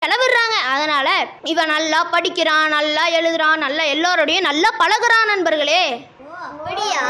செலவிடுறாங்க அதனால இவன் நல்லா படிக்கிறான் நல்லா எழுதுறான் நல்லா எல்லாரோடையும் நல்லா பழகுறான் நண்பர்களே அப்படியா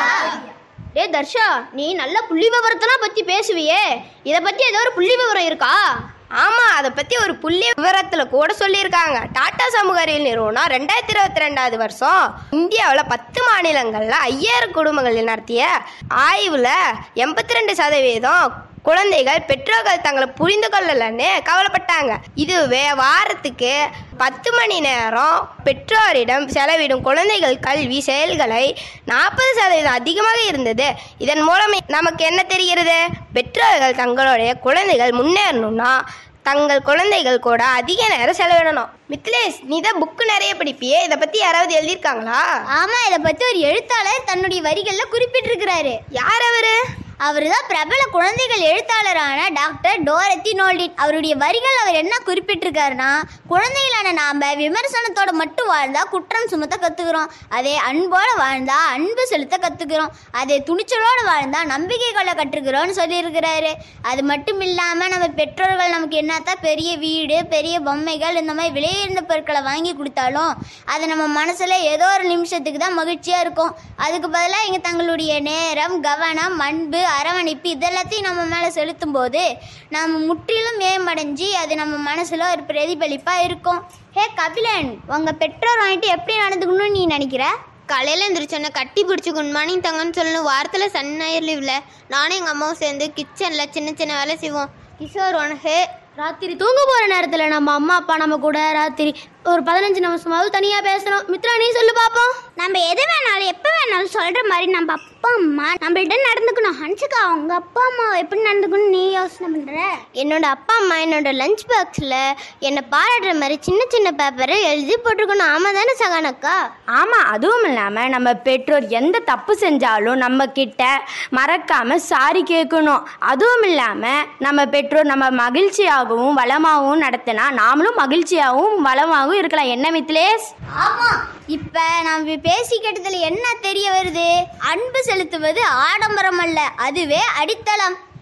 டே தர்ஷா நீ நல்ல புள்ளி விவரத்தெல்லாம் பத்தி பேசுவியே இதை பத்தி ஏதோ ஒரு புள்ளி விவரம் இருக்கா ஆமா அதை பத்தி ஒரு புள்ளி விவரத்துல கூட சொல்லியிருக்காங்க டாடா சமூக அறிவியல் நிறுவனம் ரெண்டாயிரத்தி இருபத்தி ரெண்டாவது வருஷம் இந்தியாவில் பத்து மாநிலங்கள்ல ஐயாயிரம் குடும்பங்கள் நடத்திய ஆய்வுல எண்பத்தி ரெண்டு சதவீதம் குழந்தைகள் பெற்றோர்கள் தங்களை புரிந்து கொள்ளலன்னு கவலைப்பட்டாங்க இதுவே வாரத்துக்கு பத்து மணி நேரம் பெற்றோரிடம் செலவிடும் குழந்தைகள் கல்வி செயல்களை நாற்பது சதவீதம் அதிகமாக இருந்தது இதன் மூலம் நமக்கு என்ன தெரிகிறது பெற்றோர்கள் தங்களுடைய குழந்தைகள் முன்னேறணும்னா தங்கள் குழந்தைகள் கூட அதிக நேரம் செலவிடணும் மித்லேஷ் நீ தான் புக்கு நிறைய படிப்பியே இதை பத்தி யாராவது எழுதியிருக்காங்களா ஆமா இதை பத்தி ஒரு எழுத்தாளர் தன்னுடைய வரிகள்ல குறிப்பிட்டிருக்கிறாரு யார் அவரு அவர் தான் பிரபல குழந்தைகள் எழுத்தாளரான டாக்டர் டோரத்தி நோல்டின் அவருடைய வரிகள் அவர் என்ன குறிப்பிட்டிருக்காருன்னா குழந்தைகளான நாம விமர்சனத்தோட மட்டும் வாழ்ந்தா குற்றம் சுமத்த கத்துக்கிறோம் அதே அன்போட வாழ்ந்தா அன்பு செலுத்த கத்துக்கிறோம் அதே துணிச்சலோட வாழ்ந்தா நம்பிக்கை கொள்ள கற்றுக்கிறோம்னு சொல்லியிருக்கிறாரு அது மட்டும் இல்லாம நம்ம பெற்றோர்கள் நமக்கு என்னத்தான் பெரிய வீடு பெரிய பொம்மைகள் இந்த மாதிரி விலையுயர்ந்த பொருட்களை வாங்கி கொடுத்தாலும் அது நம்ம மனசுல ஏதோ ஒரு நிமிஷத்துக்கு தான் மகிழ்ச்சியா இருக்கும் அதுக்கு பதிலாக இங்க தங்களுடைய நேரம் கவனம் அன்பு அரவணைப்பு இதெல்லாத்தையும் நம்ம மேல செலுத்தும் போது நம்ம முற்றிலும் மேம்படைஞ்சு அது நம்ம மனசுல ஒரு பிரதிபலிப்பா இருக்கும் ஹே கபிலன் உங்க பெற்றோர் வாங்கிட்டு எப்படி நடந்துக்கணும்னு நீ நினைக்கிற காலையில் எந்திரிச்சோன்னே கட்டி பிடிச்சி குட் மார்னிங் தங்கன்னு சொல்லணும் வாரத்தில் சன் ஞாயிறு லீவில் நானும் எங்கள் அம்மாவும் சேர்ந்து கிச்சனில் சின்ன சின்ன வேலை செய்வோம் கிஷோர் உனக்கு ராத்திரி தூங்க போற நேரத்துல நம்ம அம்மா அப்பா நம்ம கூட ராத்திரி ஒரு பதினஞ்சு நிமிஷமாவது தனியா பேசணும் மித்ரா நீ சொல்லு பாப்போம் நம்ம எது வேணாலும் எப்போ வேணாலும் சொல்ற மாதிரி நம்ம அப்பா அம்மா நம்மள்ட்ட நடந்துக்கணும் ஹன்சிகா உங்க அப்பா அம்மா எப்படி நடந்துக்கணும் நீ யோசனை பண்ற என்னோட அப்பா அம்மா என்னோட லஞ்ச் பாக்ஸில் என்னை பாராட்டுற மாதிரி சின்ன சின்ன பேப்பரை எழுதி போட்டிருக்கணும் ஆமாம் தானே சகானக்கா ஆமாம் அதுவும் இல்லாமல் நம்ம பெற்றோர் எந்த தப்பு செஞ்சாலும் நம்ம கிட்ட மறக்காம சாரி கேட்கணும் அதுவும் இல்லாமல் நம்ம பெற்றோர் நம்ம மகிழ்ச்சியாகவும் வளமாகவும் நடத்தினா நாமளும் மகிழ்ச்சியாகவும் வளமாகவும் இருக்கலாம் என்ன மித்லேஷ் ஆமா இப்ப நம்ம பேசிக்கிட்டதுல என்ன தெரிய வருது அன்பு செலுத்துவது ஆடம்பரம் அல்ல அதுவே அடித்தளம்